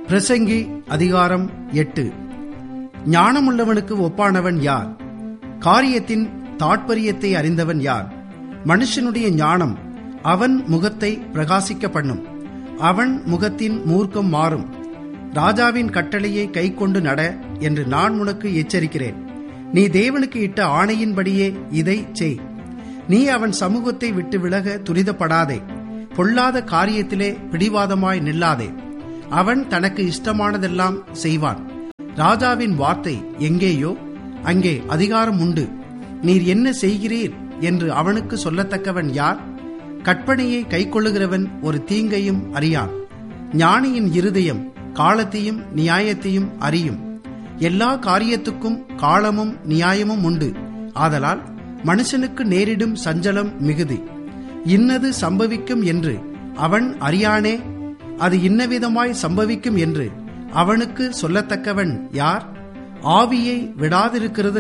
பிரசங்கி அதிகாரம் எட்டு ஞானமுள்ளவனுக்கு ஒப்பானவன் யார் காரியத்தின் தாட்பரியத்தை அறிந்தவன் யார் மனுஷனுடைய ஞானம் அவன் முகத்தை பிரகாசிக்க பண்ணும் அவன் முகத்தின் மூர்க்கம் மாறும் ராஜாவின் கட்டளையை கைக்கொண்டு நட என்று நான் உனக்கு எச்சரிக்கிறேன் நீ தேவனுக்கு இட்ட ஆணையின்படியே இதை செய் நீ அவன் சமூகத்தை விட்டு விலக துரிதப்படாதே பொல்லாத காரியத்திலே பிடிவாதமாய் நில்லாதே அவன் தனக்கு இஷ்டமானதெல்லாம் செய்வான் ராஜாவின் வார்த்தை எங்கேயோ அங்கே அதிகாரம் உண்டு நீர் என்ன செய்கிறீர் என்று அவனுக்கு சொல்லத்தக்கவன் யார் கற்பனையை கைக்கொள்ளுகிறவன் ஒரு தீங்கையும் அறியான் ஞானியின் இருதயம் காலத்தையும் நியாயத்தையும் அறியும் எல்லா காரியத்துக்கும் காலமும் நியாயமும் உண்டு ஆதலால் மனுஷனுக்கு நேரிடும் சஞ்சலம் மிகுதி இன்னது சம்பவிக்கும் என்று அவன் அறியானே அது இன்னவிதமாய் சம்பவிக்கும் என்று அவனுக்கு சொல்லத்தக்கவன் யார் ஆவியை விடாதிருக்கிறது